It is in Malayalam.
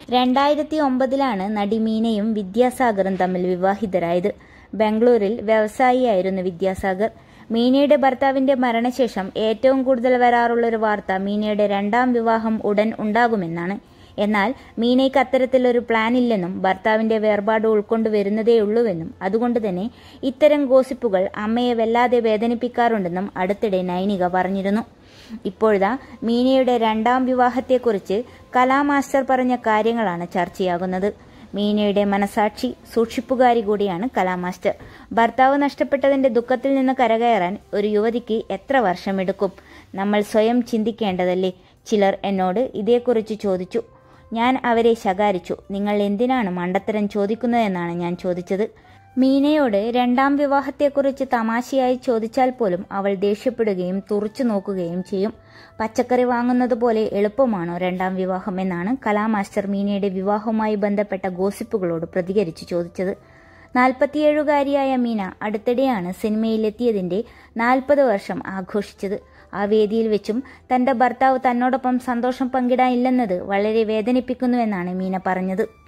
രണ്ടായിരത്തി ഒമ്പതിലാണ് നടി മീനയും വിദ്യാസാഗറും തമ്മിൽ വിവാഹിതരായത് ബാംഗ്ലൂരിൽ വ്യവസായിയായിരുന്നു വിദ്യാസാഗർ മീനയുടെ ഭർത്താവിന്റെ മരണശേഷം ഏറ്റവും കൂടുതൽ വരാറുള്ളൊരു വാർത്ത മീനയുടെ രണ്ടാം വിവാഹം ഉടൻ ഉണ്ടാകുമെന്നാണ് എന്നാൽ മീനയ്ക്ക് അത്തരത്തിലൊരു പ്ലാൻ ഇല്ലെന്നും ഭർത്താവിന്റെ വേർപാട് ഉൾക്കൊണ്ടു വരുന്നതേയുള്ളൂവെന്നും അതുകൊണ്ട് തന്നെ ഇത്തരം ഗോസിപ്പുകൾ അമ്മയെ വല്ലാതെ വേദനിപ്പിക്കാറുണ്ടെന്നും അടുത്തിടെ നൈനിക പറഞ്ഞിരുന്നു ഇപ്പോഴാ മീനയുടെ രണ്ടാം വിവാഹത്തെക്കുറിച്ച് കലാമാസ്റ്റർ പറഞ്ഞ കാര്യങ്ങളാണ് ചർച്ചയാകുന്നത് മീനയുടെ മനസാക്ഷി സൂക്ഷിപ്പുകാരി കൂടിയാണ് കലാമാസ്റ്റർ ഭർത്താവ് നഷ്ടപ്പെട്ടതിന്റെ ദുഃഖത്തിൽ നിന്ന് കരകയറാൻ ഒരു യുവതിക്ക് എത്ര വർഷമെടുക്കും നമ്മൾ സ്വയം ചിന്തിക്കേണ്ടതല്ലേ ചിലർ എന്നോട് ഇതേക്കുറിച്ച് ചോദിച്ചു ഞാൻ അവരെ ശകാരിച്ചു നിങ്ങൾ എന്തിനാണ് മണ്ടത്തരം ചോദിക്കുന്നതെന്നാണ് ഞാൻ ചോദിച്ചത് മീനയോട് രണ്ടാം വിവാഹത്തെക്കുറിച്ച് തമാശയായി ചോദിച്ചാൽ പോലും അവൾ ദേഷ്യപ്പെടുകയും തുറച്ചു നോക്കുകയും ചെയ്യും പച്ചക്കറി വാങ്ങുന്നത് പോലെ എളുപ്പമാണോ രണ്ടാം വിവാഹം എന്നാണ് കലാമാസ്റ്റർ മീനയുടെ വിവാഹവുമായി ബന്ധപ്പെട്ട ഗോസിപ്പുകളോട് പ്രതികരിച്ചു ചോദിച്ചത് നാൽപ്പത്തിയേഴുകാരിയായ മീന അടുത്തിടെയാണ് സിനിമയിലെത്തിയതിന്റെ നാൽപ്പത് വർഷം ആഘോഷിച്ചത് ആ വേദിയിൽ വെച്ചും തന്റെ ഭർത്താവ് തന്നോടൊപ്പം സന്തോഷം പങ്കിടാനില്ലെന്നത് വളരെ വേദനിപ്പിക്കുന്നുവെന്നാണ് മീന പറഞ്ഞത്